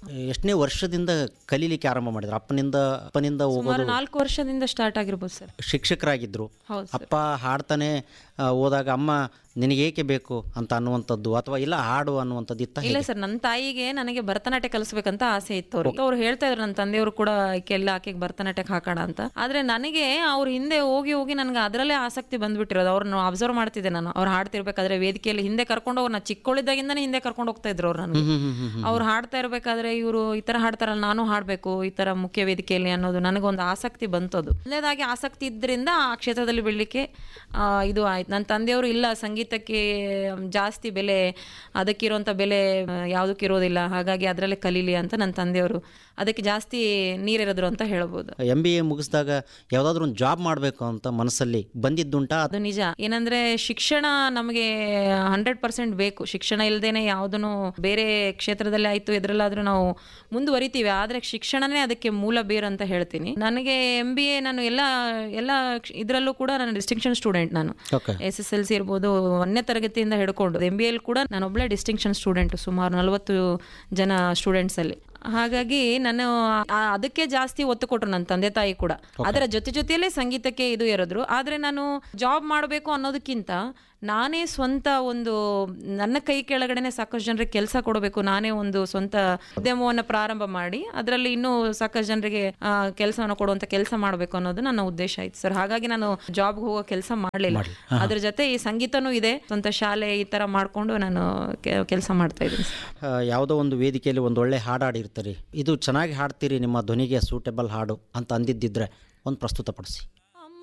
ಎಷ್ಟನೇ ವರ್ಷದಿಂದ ಕಲೀಲಿಕ್ಕೆ ಆರಂಭ ಮಾಡಿದ್ರು ಅಪ್ಪನಿಂದ ಅಪ್ಪನಿಂದ ಸುಮಾರು ಹೋಗೋದು ನಾಲ್ಕು ವರ್ಷದಿಂದ ಸ್ಟಾರ್ಟ್ ಆಗಿರ್ಬೋದು ಸರ್ ಶಿಕ್ಷಕರಾಗಿದ್ದರು ಹೌದು ಸರ್ ಅಪ್ಪ ಹಾಡ್ತಾನೆ ಆ, ಹೋದಾಗ ಅಮ್ಮ ನಿನಗೇಕೆ ಬೇಕು ಅಂತ ಅನ್ನುವಂಥದ್ದು ಅಥವಾ ಇಲ್ಲ ಹಾಡು ಅನ್ನುವಂಥದ್ದು ಇತ್ತ ಇಲ್ಲ ಸರ್ ನನ್ನ ತಾಯಿಗೆ ನನಗೆ ಭರತನಾಟ್ಯ ಕಲಿಸ್ಬೇಕಂತ ಆಸೆ ಇತ್ತು ಅವ್ರಿಗೆ ಅವ್ರು ಹೇಳ್ತಾ ಇದ್ರು ನನ್ನ ತಂದೆಯವರು ಕೂಡ ಆಕೆಲ್ಲ ಆಕೆಗೆ ಭರತನಾಟ್ಯಕ್ಕೆ ಹಾಕೋಣ ಅಂತ ಆದ್ರೆ ನನಗೆ ಅವ್ರ ಹಿಂದೆ ಹೋಗಿ ಹೋಗಿ ನನಗೆ ಅದರಲ್ಲೇ ಆಸಕ್ತಿ ಬಂದ್ಬಿಟ್ಟಿರೋದು ಅವ್ರನ್ನ ಅಬ್ಸರ್ವ್ ಮಾಡ್ತಿದ್ದೆ ನಾನು ಅವ್ರು ಹಾಡ್ತಿರ್ಬೇಕಾದ್ರೆ ವೇದಿಕೆಯಲ್ಲಿ ಹಿಂದೆ ಕರ್ಕೊಂಡು ಹೋಗಿ ನಾ ಚಿಕ್ಕವಳಿದ್ದಾಗಿಂದನೇ ಹಿಂದೆ ಕರ್ಕೊಂಡು ಹೋಗ್ತಾ ಇದ್ರು ಅವ್ರು ನನಗೆ ಅವ್ರು ಹಾಡ್ತಾ ಇರ್ಬೇಕಾದ್ರೆ ಇವರು ಈ ತರ ಹಾಡ್ತಾರಲ್ಲ ನಾನು ಹಾಡ್ಬೇಕು ಈ ತರ ಮುಖ್ಯ ವೇದಿಕೆಯಲ್ಲಿ ಅನ್ನೋದು ನನಗೊಂದು ಆಸಕ್ತಿ ಬಂತದು ಮೊದಲನೇದಾಗಿ ಆಸಕ್ತಿ ಇದ್ರಿಂದ ಆ ಕ್ಷೇತ್ರದಲ್ಲಿ ಬೆಳಿಲಿಕ್ಕೆ ಆ, ಇದು ಆಯ್ತು ನನ್ನ ತಂದೆಯವರು ಇಲ್ಲ ಸಂಗೀತಕ್ಕೆ ಜಾಸ್ತಿ ಬೆಲೆ ಅದಕ್ಕಿರುವಂಥ ಬೆಲೆ ಆ, ಯಾವುದಕ್ಕೆ ಇರೋದಿಲ್ಲ ಹಾಗಾಗಿ ಅದರಲ್ಲೇ ಕಲೀಲಿ ಅಂತ ನನ್ನ ತಂದೆಯವರು ಅದಕ್ಕೆ ಜಾಸ್ತಿ ನೀರೆರೆದ್ರು ಅಂತ ಹೇಳ್ಬೋದು ಎಂ ಬಿ ಎ ಮುಗಿಸಿದಾಗ ಯಾವುದಾದ್ರೂ ಒಂದು ಜಾಬ್ ಮಾಡಬೇಕು ಅಂತ ಮನಸ್ಸಲ್ಲಿ ಬಂದಿದ್ದುಂಟಾ ಅದು ನಿಜ ಏನಂದ್ರೆ ಶಿಕ್ಷಣ ನಮಗೆ ಹಂಡ್ರೆಡ್ ಪರ್ಸೆಂಟ್ ಬೇಕು ಶಿಕ್ಷಣ ಇಲ್ಲದೇನೆ ಯಾವುದನ್ನು ಬೇರೆ ಕ್ಷೇತ್ರದಲ್ಲಿ ಆಯ್ತು ಎದ್ರಲ್ಲಾದ್ರೂ ನಾವು ಮುಂದುವರಿತೀವಿ ಆದ್ರೆ ಶಿಕ್ಷಣನೇ ಅದಕ್ಕೆ ಮೂಲ ಬೇರು ಅಂತ ಹೇಳ್ತೀನಿ ನನಗೆ ಎಂ ಬಿ ಎ ನಾನು ಎಲ್ಲ ಎಲ್ಲ ಇದರಲ್ಲೂ ಕೂಡ ನಾನು ಡಿಸ್ಟಿಂಕ್ಷನ್ ಸ್ಟೂಡೆಂಟ್ ನಾನು okay S S L C ಇರ್ಬೋದು ಒಂದನೇ ತರಗತಿಯಿಂದ ಹಿಡ್ಕೊಂಡು ಎಂ ಬಿ ಎಲ್ ಕೂಡ ನಾನು ಒಬ್ಬಳೆ ಡಿಸ್ಟಿಂಕ್ಷನ್ ಸ್ಟೂಡೆಂಟ್ ಸುಮಾರು ನಲವತ್ತು ಜನ ಸ್ಟೂಡೆಂಟ್ಸ್ ಅಲ್ಲಿ ಹಾಗಾಗಿ ನಾನು ಆ- ಅದಕ್ಕೆ ಜಾಸ್ತಿ ಒತ್ತು ಕೊಟ್ರು ನನ್ನ ತಂದೆ ತಾಯಿ ಕೂಡ ಅದರ ಜೊತೆ ಜೊತೆಯಲ್ಲೇ ಸಂಗೀತಕ್ಕೆ ಇದು ಇರೋದ್ರು ಆದ್ರೆ ನಾನು ಜಾಬ್ ಮಾಡಬೇಕು ಅನ್ನೋದಕ್ಕಿಂತ ನಾನೇ ಸ್ವಂತ ಒಂದು ನನ್ನ ಕೈ ಕೆಳಗಡೆನೆ ಸಾಕಷ್ಟು ಜನರಿಗೆ ಕೆಲಸ ಕೊಡಬೇಕು ನಾನೇ ಒಂದು ಸ್ವಂತ ಉದ್ಯಮವನ್ನು ಪ್ರಾರಂಭ ಮಾಡಿ ಅದರಲ್ಲಿ ಇನ್ನೂ ಸಾಕಷ್ಟು ಜನರಿಗೆ ಕೆಲಸವನ್ನು ಕೊಡುವಂತ ಕೆಲಸ ಮಾಡಬೇಕು ಅನ್ನೋದು ನನ್ನ ಉದ್ದೇಶ ಆಯ್ತು ಸರ್ ಹಾಗಾಗಿ ನಾನು ಜಾಬ್ಗೆ ಹೋಗೋ ಕೆಲಸ ಮಾಡಲಿಲ್ಲ ಅದ್ರ ಜೊತೆ ಈ ಸಂಗೀತನೂ ಇದೆ ಸ್ವಂತ ಶಾಲೆ ಈ ತರ ಮಾಡ್ಕೊಂಡು ನಾನು ಕೆಲಸ ಮಾಡ್ತಾ ಇದ್ದೀನಿ ಸರ್. ಆ, ಯಾವುದೋ ಒಂದು ವೇದಿಕೆಯಲ್ಲಿ ಒಂದು ಒಳ್ಳೆ ಹಾಡು ಹಾಡಿರ್ತೀರಿ ಇದು ಚೆನ್ನಾಗಿ ಹಾಡ್ತೀರಿ ನಿಮ್ಮ ಧ್ವನಿಗೆ ಸೂಟೇಬಲ್ ಹಾಡು ಅಂತ ಅಂದಿದ್ದಿದ್ರೆ ಒಂದು ಪ್ರಸ್ತುತಪಡಿಸಿ